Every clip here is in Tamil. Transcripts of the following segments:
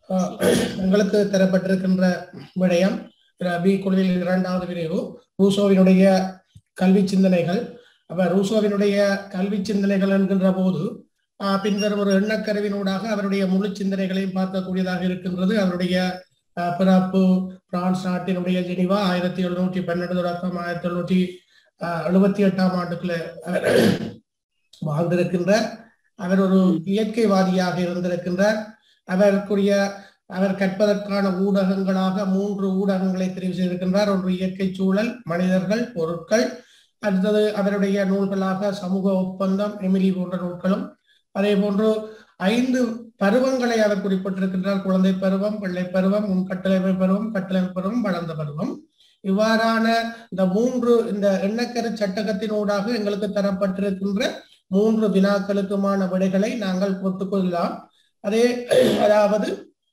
அஹ், எங்களுக்கு தரப்பட்டிருக்கின்ற விடயம் அஹ், பி குழுவில் இரண்டாவது பிரிவு ரூசோவினுடைய கல்வி சிந்தனைகள் அப்ப ரூசோவினுடைய கல்வி சிந்தனைகள் என்கின்ற போது அஹ், பின்வரும் ஒரு எண்ணக்கருவினூடாக அவருடைய முழு சிந்தனைகளையும் பார்க்கக்கூடியதாக இருக்கின்றது அவருடைய அஹ், பிறப்பு பிரான்ஸ் நாட்டினுடைய ஜெனிவா ஆயிரத்தி எழுநூற்றி பன்னெண்டு தொடக்கம் ஆயிரத்தி எழுநூற்றி அஹ், எழுபத்தி எட்டாம் ஆண்டுக்குள்ள அவர் வாழ்ந்திருக்கின்ற அவர் ஒரு இயற்கைவாதியாக இருந்திருக்கின்றார் அவருக்குரிய அவர் கற்பதற்கான ஊடகங்களாக மூன்று ஊடகங்களை தெரிவு செய்திருக்கின்றார் ஒன்று இயற்கை சூழல் மனிதர்கள் பொருட்கள் அடுத்தது அவருடைய நூல்களாக சமூக ஒப்பந்தம் எமிலி போன்ற நூல்களும் அதே போன்று ஐந்து பருவங்களை அவர் குறிப்பிட்டிருக்கின்றார் குழந்தை பருவம் பிள்ளை பருவம் முன் கட்டளைமை பருவம் கட்டளைமை பருவம் வளர்ந்த பருவம் இவ்வாறான இந்த மூன்று இந்த எண்ணக்கரு சட்டகத்தினூடாக எங்களுக்கு தரப்பட்டிருக்கின்ற மூன்று வினாக்களுக்குமான விடைகளை நாங்கள் ஒத்துக்கொள்ளலாம் அதே அதாவது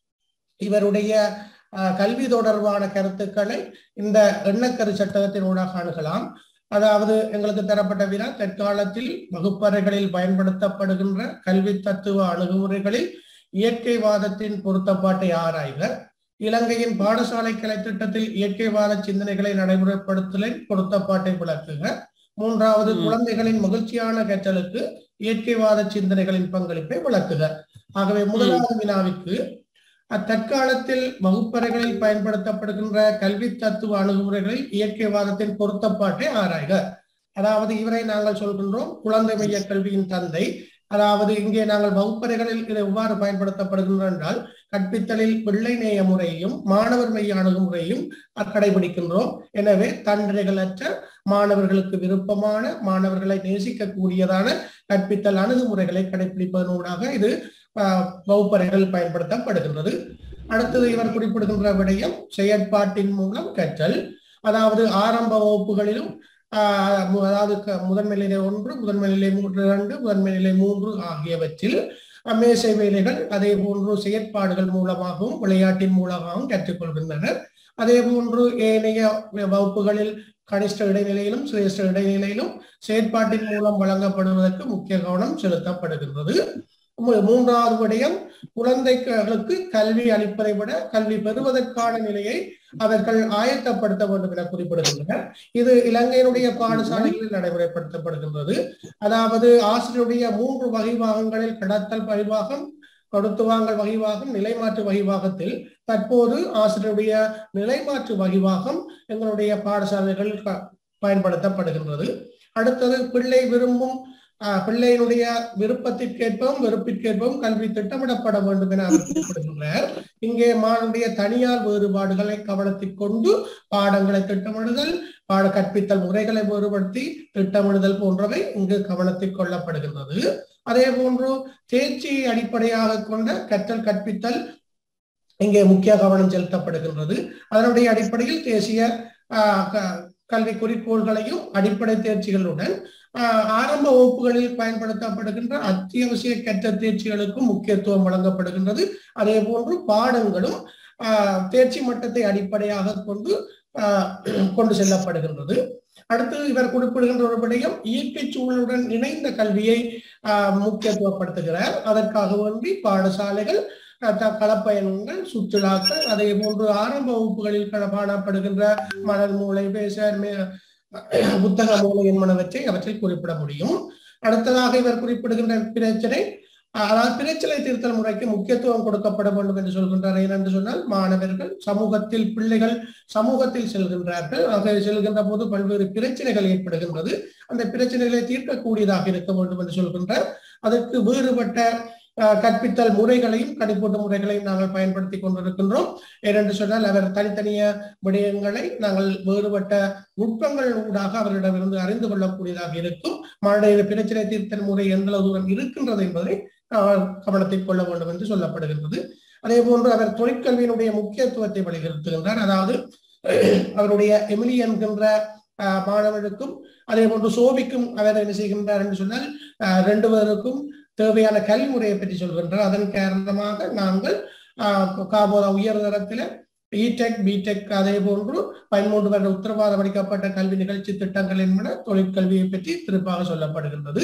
இவருடைய அஹ், கல்வி தொடர்பான கருத்துக்களை இந்த எண்ணக்கரு சட்டகத்தினூடாக அணுகலாம் அதாவது எங்களுக்கு தரப்பட்ட வினா தற்காலத்தில் வகுப்பறைகளில் பயன்படுத்தப்படுகின்ற கல்வி தத்துவ அணுகுமுறைகளில் இயற்கைவாதத்தின் பொருத்தப்பாட்டை ஆராய்க இலங்கையின் பாடசாலை கலை திட்டத்தில் இயற்கைவாத சிந்தனைகளை நடைமுறைப்படுத்தலின் பொருத்தப்பாட்டை விளக்குக மூன்றாவது குழந்தைகளின் மகிழ்ச்சியான கற்றலுக்கு இயற்கைவாத சிந்தனைகளின் பங்களிப்பை விளக்குக ஆகவே முதலாவது வினாவிற்கு அத்தற்காலத்தில் வகுப்பறைகளில் பயன்படுத்தப்படுகின்ற கல்வி தத்துவ அணுகுமுறைகளில் இயற்கைவாதத்தின் பொருத்தப்பாட்டை ஆராய்க அதாவது இவரை நாங்கள் சொல்கின்றோம் குழந்தை மைய கல்வியின் தந்தை அதாவது இங்கே நாங்கள் வகுப்பறைகளில் இது எவ்வாறு பயன்படுத்தப்படுகின்றன என்றால் கற்பித்தலில் பிள்ளை நேய முறையையும் மாணவர் மைய அணுகுமுறையும் கடைபிடிக்கின்றோம் எனவே தண்டனைகளற்ற மாணவர்களுக்கு விருப்பமான மாணவர்களை நேசிக்கக்கூடியதான கற்பித்தல் அணுகுமுறைகளை கடைபிடிப்பதனூடாக இது ஆஹ், வகுப்பறைகள் பயன்படுத்தப்படுகின்றது அடுத்தது இவர் குறிப்பிடுகின்ற விடயம் செயற்பாட்டின் மூலம் கற்றல் அதாவது ஆரம்ப வகுப்புகளிலும் ஆஹ், மு- அதாவது க- முதன்மை நிலை ஒன்று முதன்மை நிலை மூன்று இரண்டு முதன்மை நிலை மூன்று ஆகியவற்றில் அஹ், மேசை வேலைகள் அதே போன்று செயற்பாடுகள் மூலமாகவும் விளையாட்டின் மூலமாகவும் கற்றுக்கொள்கின்றனர் அதே போன்று ஏனைய வகுப்புகளில் கனிஷ்ட இடைநிலையிலும் சிரேஷ்ட இடைநிலையிலும் செயற்பாட்டின் மூலம் வழங்கப்படுவதற்கு முக்கிய கவனம் செலுத்தப்படுகின்றது மூ- மூன்றாவது விடயம் குழந்தைகளுக்கு கல்வி அளிப்பதை விட கல்வி பெறுவதற்கான நிலையை அவர்கள் ஆயத்தப்படுத்த வேண்டும் என குறிப்பிடுகின்றனர் இது இலங்கையினுடைய பாடசாலைகளில் நடைமுறைப்படுத்தப்படுகின்றது அதாவது ஆசிரியருடைய மூன்று வகைவாகங்களில் கடத்தல் வகைவாகம் கொடுத்து வாங்கல் வகைவாகம் நிலைமாற்று வகைவாகத்தில் தற்போது ஆசிரியருடைய நிலைமாற்று வகைவாகம் எங்களுடைய பாடசாலைகளில் க- பயன்படுத்தப்படுகின்றது அடுத்தது பிள்ளை விரும்பும் ஆஹ், பிள்ளையினுடைய விருப்பத்திற்கேற்பவும் வெறுப்பிற்கேற்பவும் கல்வி திட்டமிடப்பட வேண்டும் என அவர் குறிப்பிடுகின்றார் இங்கே மாணவனுடைய தனியார் வேறுபாடுகளை கவனத்தில் கொண்டு பாடங்களை திட்டமிடுதல் பாட கற்பித்தல் முறைகளை வேறுபடுத்தி திட்டமிடுதல் போன்றவை இங்கு கவனத்தில் கொள்ளப்படுகின்றது அதே போன்று தேர்ச்சியை அடிப்படையாக கொண்ட கற்றல் கற்பித்தல் இங்கே முக்கிய கவனம் செலுத்தப்படுகின்றது அதனுடைய அடிப்படையில் தேசிய ஆஹ், க- கல்வி குறிக்கோள்களையும் அடிப்படை தேர்ச்சிகளுடன் ஆஹ், ஆரம்ப வகுப்புகளில் பயன்படுத்தப்படுகின்ற அத்தியாவசிய கற்றல் தேர்ச்சிகளுக்கும் முக்கியத்துவம் வழங்கப்படுகின்றது அதே போன்று பாடங்களும் ஆஹ், தேர்ச்சி மட்டத்தை அடிப்படையாக கொண்டு ஆஹ், கொண்டு செல்லப்படுகின்றது அடுத்து இவர் குறிப்பிடுகின்ற ஒரு விடயம் இயற்கை சூழலுடன் இணைந்த கல்வியை ஆஹ், முக்கியத்துவப்படுத்துகிறார் அதற்காக வேண்டி பாடசாலைகள் அஹ், த- களப்பயணங்கள் சுற்றுலாக்கள் அதே போன்று ஆரம்ப வகுப்புகளில் கள- காணப்படுகின்ற மணல் மூளை பேச மே- புத்தக மூளை என்பனவற்றை அவற்றில் குறிப்பிட முடியும் அடுத்ததாக இவர் குறிப்பிடுகின்ற பிரச்சனை அஹ், அதாவது பிரச்சனை திருத்தல் முறைக்கு முக்கியத்துவம் கொடுக்கப்பட வேண்டும் என்று சொல்கின்றார் ஏனென்று சொன்னால் மாணவர்கள் சமூகத்தில் பிள்ளைகள் சமூகத்தில் செல்கின்றார்கள் ஆக செல்கின்ற போது பல்வேறு பிரச்சனைகள் ஏற்படுகின்றது அந்த பிரச்சனைகளை தீர்க்கக்கூடியதாக இருக்க வேண்டும் என்று சொல்கின்றார் அதற்கு வேறுபட்ட அஹ், கற்பித்தல் முறைகளையும் கணிப்போட்டு முறைகளையும் நாங்கள் பயன்படுத்தி கொண்டிருக்கின்றோம் ஏனென்று சொன்னால் அவர் தனித்தனிய விடயங்களை நாங்கள் வேறுபட்ட நுட்பங்கள் ஊடாக அவரிடமிருந்து அறிந்து கொள்ளக்கூடியதாக இருக்கும் மாநில பிரச்சனை தீர்த்தல் முறை எந்த அளவு தூரம் இருக்கின்றது என்பதை அஹ், கவனத்தில் கொள்ள வேண்டும் என்று சொல்லப்படுகின்றது அதே போன்று அவர் தொழிற்கல்வியினுடைய முக்கியத்துவத்தை வலியுறுத்துகின்றார் அதாவது அஹ், அவருடைய எமிலி என்கின்ற அஹ், மாணவனுக்கும் அதே போன்று சோபிக்கும் அவர் என்ன செய்கின்றார் என்று சொன்னால் அஹ், ரெண்டு பேருக்கும் தேவையான கல்வி முறையை பற்றி சொல்கின்றார் அதன் காரணமாக நாங்கள் ஆஹ், காபோதா உயர் தரத்தில் இடெக் பிடெக் அதே போன்று பதிமூன்று வருட உத்தரவாதம் அளிக்கப்பட்ட கல்வி நிகழ்ச்சி திட்டங்கள் என்பன தொழிற்கல்வியை பற்றி திருப்பாக சொல்லப்படுகின்றது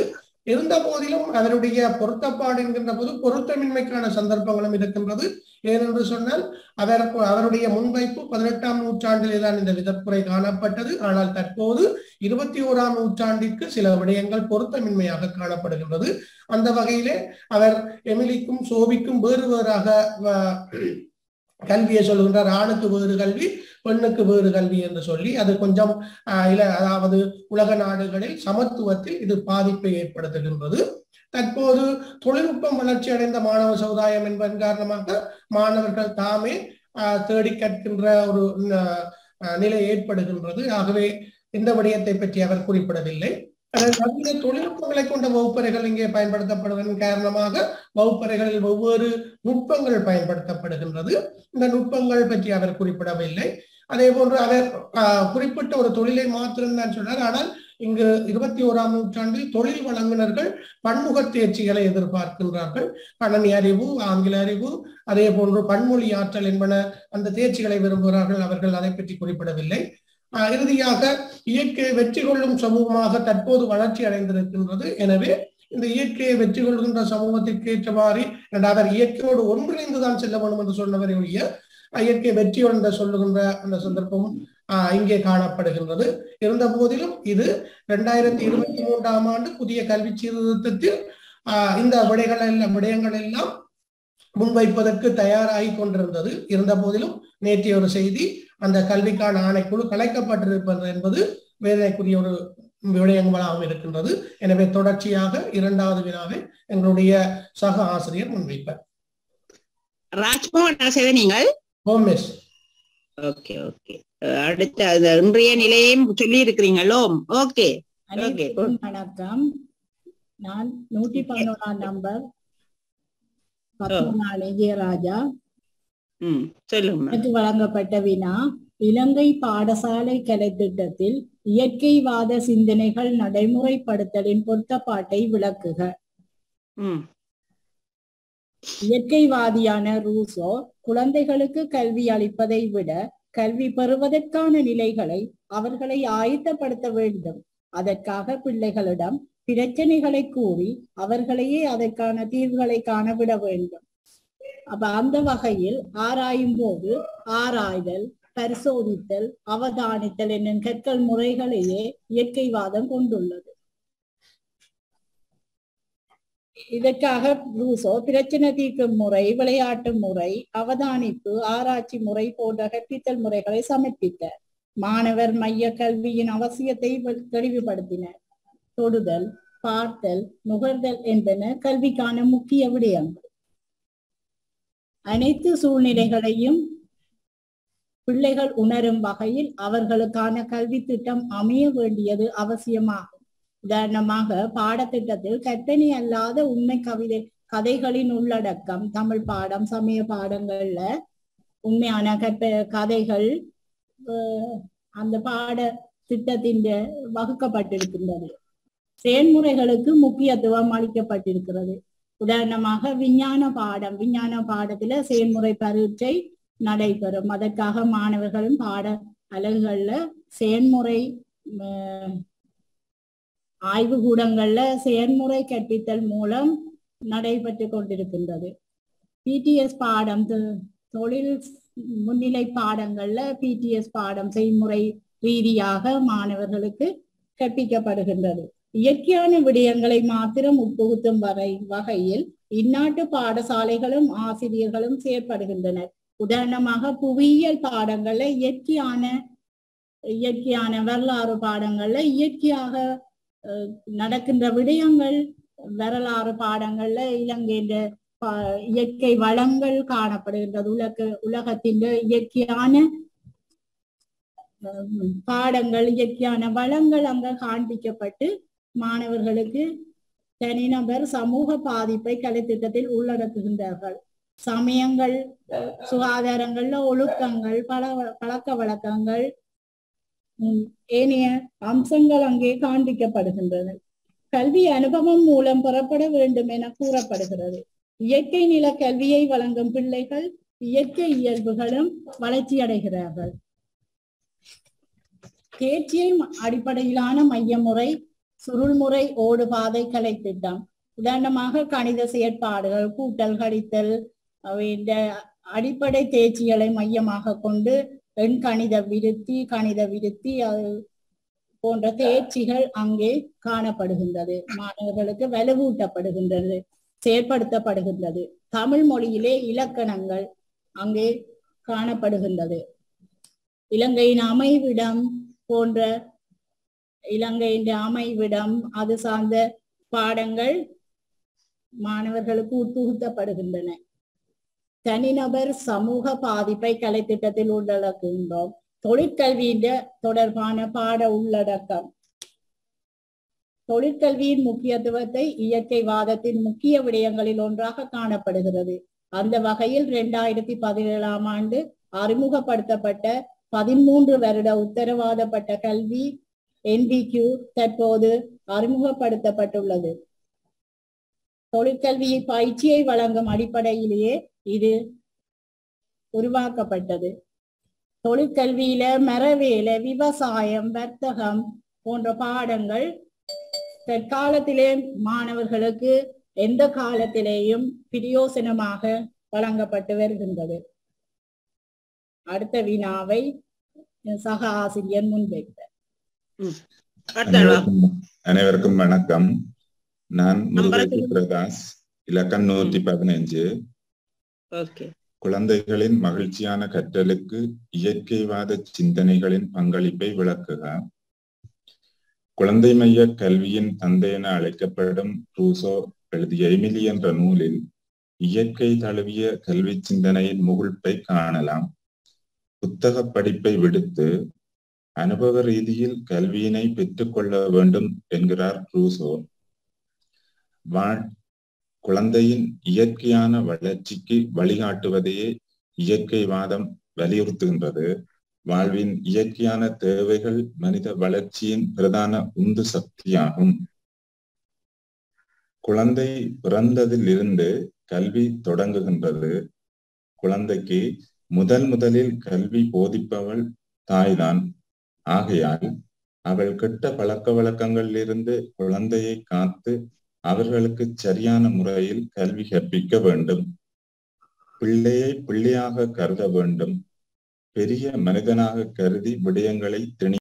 இருந்த போதிலும் அதனுடைய பொருத்தப்பாடு என்கின்ற போது பொருத்தமின்மைக்கான சந்தர்ப்பங்களும் இருக்கின்றது ஏனென்று சொன்னால் அவர் அவருடைய முன்வைப்பு பதினெட்டாம் நூற்றாண்டிலே தான் இந்த விதப்புரை காணப்பட்டது ஆனால் தற்போது இருபத்தி ஓராம் நூற்றாண்டிற்கு சில விடயங்கள் பொருத்தமின்மையாக காணப்படுகின்றது அந்த வகையிலே அவர் எமிலிக்கும் சோபிக்கும் வேறு வேறாக வ- கல்வியை சொல்லுகின்றார் ஆணுக்கு வேறு கல்வி பெண்ணுக்கு வேறு கல்வி என்று சொல்லி அது கொஞ்சம் ஆஹ், இல அதாவது உலக நாடுகளில் சமத்துவத்தில் இது பாதிப்பை ஏற்படுத்துகின்றது தற்போது தொழில்நுட்பம் வளர்ச்சி அடைந்த மாணவ சமுதாயம் என்பதன் காரணமாக மாணவர்கள் தாமே ஆஹ், தேடி கற்கின்ற ஒரு ஆஹ், நிலை ஏற்படுகின்றது ஆகவே இந்த விடயத்தை பற்றி அவர் குறிப்பிடவில்லை ஆனால் நவீன தொழில்நுட்பங்களை கொண்ட வகுப்பறைகள் இங்கே பயன்படுத்தப்படுவதன் காரணமாக வகுப்பறைகளில் ஒவ்வொரு நுட்பங்கள் பயன்படுத்தப்படுகின்றது இந்த நுட்பங்கள் பற்றி அவர் குறிப்பிடவில்லை அதே போன்று அவர் ஆஹ், குறிப்பிட்ட ஒரு தொழிலை மாத்திரம் தான் சொன்னார் ஆனால் இங்கு இருபத்தி ஓராம் நூற்றாண்டில் தொழில் வழங்குனர்கள் பன்முக தேர்ச்சிகளை எதிர்பார்க்கின்றார்கள் கணனி அறிவு ஆங்கில அறிவு அதே போன்று பன்மொழி ஆற்றல் என்பன அந்த தேர்ச்சிகளை விரும்புகிறார்கள் அவர்கள் அதை பற்றி குறிப்பிடவில்லை ஆஹ், இறுதியாக இயற்கையை வெற்றி கொள்ளும் சமூகமாக தற்போது வளர்ச்சி அடைந்திருக்கின்றது எனவே இந்த இயற்கையை வெற்றி கொள்கின்ற சமூகத்திற்கு ஏற்றவாறு அவர் இயற்கையோடு ஒன்றிணைந்துதான் செல்ல வேண்டும் என்று சொன்னவரை ஒழிய இயற்கை வெற்றி என்ற சொல்லுகின்ற அந்த சந்தர்ப்பம் ஆஹ், இங்கே காணப்படுகின்றது இருந்த போதிலும் இது இரண்டாயிரத்தி இருபத்தி மூன்றாம் ஆண்டு புதிய கல்வி சீர்திருத்தத்தில் ஆஹ், இந்த விடைகள் எல்லாம் விடயங்கள் எல்லாம் முன்வைப்பதற்கு தயாராகி கொண்டிருந்தது இருந்த போதிலும் நேற்றைய ஒரு செய்தி அந்த கல்விக்கான ஆணைக்குழு கலைக்கப்பட்டிருப்பது என்பது வேதனைக்குரிய ஒரு விடயங்களாகவும் இருக்கின்றது எனவே தொடர்ச்சியாக இரண்டாவது வினாவை எங்களுடைய சக ஆசிரியர் முன்வைப்பார் ராஜ்மோகன் செய்த நீங்கள் ஹோம் மிஸ் ஓகே ஓகே அடுத்த அந்த இன்றைய நிலையையும் சொல்லி இருக்கிறீங்களோ ஓகே அனைவருக்கும் வணக்கம் நான் நூற்றி பதினோராம் நம்பர் பத்மநாள் விஜயராஜா ம் சொல்லுங்க எனக்கு வழங்கப்பட்ட வினா இலங்கை பாடசாலை கலைத்திட்டத்தில் இயற்கைவாத சிந்தனைகள் நடைமுறைப்படுத்தலின் பொருத்தப்பாட்டை விளக்குக ம் இயற்கைவாதியான ரூசோ குழந்தைகளுக்கு கல்வி அளிப்பதை விட கல்வி பெறுவதற்கான நிலைகளை அவர்களை ஆயத்தப்படுத்த வேண்டும் அதற்காக பிள்ளைகளிடம் பிரச்சனைகளை கூறி அவர்களையே அதற்கான தீர்வுகளை காணவிட வேண்டும் அப்ப அந்த வகையில் ஆராயும் போது ஆராய்தல் பரிசோதித்தல் அவதானித்தல் என்னும் கற்கள் முறைகளையே இயற்கைவாதம் கொண்டுள்ளது இதற்காக ரூசோ பிரச்சனை தீர்க்கும் முறை விளையாட்டு முறை அவதானிப்பு ஆராய்ச்சி முறை போன்ற கற்பித்தல் முறைகளை சமர்ப்பித்தார் மாணவர் மைய கல்வியின் அவசியத்தை வெ- தெளிவுபடுத்தினர் தொடுதல் பார்த்தல் நுகர்தல் என்பன கல்விக்கான முக்கிய விடயங்கள் அனைத்து சூழ்நிலைகளையும் பிள்ளைகள் உணரும் வகையில் அவர்களுக்கான கல்வி திட்டம் அமைய வேண்டியது அவசியமாகும் உதாரணமாக பாடத்திட்டத்தில் கற்பனை அல்லாத உண்மை கவிதை கதைகளின் உள்ளடக்கம் தமிழ் பாடம் சமய பாடங்கள்ல உண்மையான கற்ப கதைகள் அஹ், அந்த பாட திட்டத்தின் வகுக்கப்பட்டிருக்கின்றது செயல்முறைகளுக்கு முக்கியத்துவம் அளிக்கப்பட்டிருக்கிறது உதாரணமாக விஞ்ஞான பாடம் விஞ்ஞான பாடத்துல செயல்முறை பரீட்சை நடைபெறும் அதற்காக மாணவர்களும் பாட அலகுகள்ல செயல்முறை அஹ், ஆய்வுகூடங்கள்ல செயல்முறை கற்பித்தல் மூலம் நடைபெற்று கொண்டிருக்கின்றது பிடிஎஸ் பாடம் தொ- தொழில் முன்னிலை பாடங்கள்ல பிடிஎஸ் பாடம் செய்முறை ரீதியாக மாணவர்களுக்கு கற்பிக்கப்படுகின்றது இயற்கையான விடயங்களை மாத்திரம் உட்புகுத்தும் வரை வகையில் இந்நாட்டு பாடசாலைகளும் ஆசிரியர்களும் செயற்படுகின்றனர் உதாரணமாக புவியியல் பாடங்கள்ல இயற்கையான இயற்கையான வரலாறு பாடங்கள்ல இயற்கையாக அஹ், நடக்கின்ற விடயங்கள் வரலாறு பாடங்கள்ல இலங்கையின் பா- இயற்கை வளங்கள் காணப்படுகின்றது உலக உலகத்தின் இயற்கையான அஹ், பாடங்கள் இயற்கையான வளங்கள் அங்க காண்பிக்கப்பட்டு மாணவர்களுக்கு தனிநபர் சமூக பாதிப்பை கலைத்திட்டத்தில் உள்ளடக்குகின்றார்கள் சமயங்கள் அஹ், சுகாதாரங்கள்ல ஒழுக்கங்கள் பல பழக்க வழக்கங்கள் உம், ஏனைய அம்சங்கள் அங்கே காண்பிக்கப்படுகின்றன கல்வி அனுபவம் மூலம் பெறப்பட வேண்டும் என கூறப்படுகிறது இயற்கை நில கல்வியை வழங்கும் பிள்ளைகள் இயற்கை இயல்புகளும் வளர்ச்சி அடைகிறார்கள் தேர்ச்சியை ம- அடிப்படையிலான மைய முறை சுருள்முறை ஓடுபாதை கலை திட்டம் உதாரணமாக கணித செயற்பாடுகள் கூட்டல் கழித்தல் அவை இந்த அடிப்படை தேர்ச்சிகளை மையமாக கொண்டு எண் கணித விருத்தி கணித விருத்தி அது போன்ற தேர்ச்சிகள் அங்கே காணப்படுகின்றது மாணவர்களுக்கு வலுவூட்டப்படுகின்றது செயற்படுத்தப்படுகின்றது தமிழ் மொழியிலே இலக்கணங்கள் அங்கே காணப்படுகின்றது இலங்கையின் அமைவிடம் போன்ற இலங்கையின் அமைவிடம் அது சார்ந்த பாடங்கள் மாணவர்களுக்கு உட்புகுத்தப்படுகின்றன தனிநபர் சமூக பாதிப்பை கலைத்திட்டத்தில் உள்ளடக்குகின்றோம் தொழிற்கல்வியின் தொடர்பான பாட உள்ளடக்கம் தொழிற்கல்வியின் முக்கியத்துவத்தை இயற்கைவாதத்தின் முக்கிய விடயங்களில் ஒன்றாக காணப்படுகிறது அந்த வகையில் இரண்டாயிரத்தி பதினேழாம் ஆண்டு அறிமுகப்படுத்தப்பட்ட பதிமூன்று வருட உத்தரவாதப்பட்ட கல்வி என்பிக்யூ தற்போது அறிமுகப்படுத்தப்பட்டுள்ளது தொழிற்கல்வி பயிற்சியை வழங்கும் அடிப்படையிலேயே இது உருவாக்கப்பட்டது தொழிற்கல்வியில மரவேலை விவசாயம் வர்த்தகம் போன்ற பாடங்கள் தற்காலத்திலே மாணவர்களுக்கு எந்த காலத்திலேயும் பிரயோசனமாக வழங்கப்பட்டு வருகின்றது அடுத்த வினாவை சக ஆசிரியர் முன்வைத்தார் அடுத்த ஆள் வா. அனைவருக்கும் அனைவருக்கும் வணக்கம் நான் முருகேசு நம்பர் பிரகாஷ் இலக்கம் நூத்தி பதினைஞ்சு ஓகே குழந்தைகளின் மகிழ்ச்சியான கற்றலுக்கு இயற்கைவாத சிந்தனைகளின் பங்களிப்பை விளக்குக குழந்தை மைய கல்வியின் தந்தை என அழைக்கப்படும் ரூசோ எழுதிய எமிலி என்ற நூலில் இயற்கை தழுவிய கல்வி சிந்தனையின் முகிழ்ப்பை காணலாம் புத்தக படிப்பை விடுத்து அனுபவ ரீதியில் கல்வியினை பெற்றுக்கொள்ள வேண்டும் என்கிறார் ரூசோ வாழ் குழந்தையின் இயற்கையான வளர்ச்சிக்கு வழிகாட்டுவதையே இயற்கைவாதம் வலியுறுத்துகின்றது வாழ்வின் இயற்கையான தேவைகள் மனித வளர்ச்சியின் பிரதான உந்து சக்தியாகும் குழந்தை பிறந்ததில் இருந்து கல்வி தொடங்குகின்றது குழந்தைக்கு முதல் முதலில் கல்வி போதிப்பவள் தாய்தான் ஆகையால் அவள் கெட்ட பழக்க வழக்கங்களிலிருந்து குழந்தையை காத்து அவர்களுக்கு சரியான முறையில் கல்வி கற்பிக்க வேண்டும் பிள்ளையை பிள்ளையாக கருத வேண்டும் பெரிய மனிதனாக கருதி விடயங்களை திணி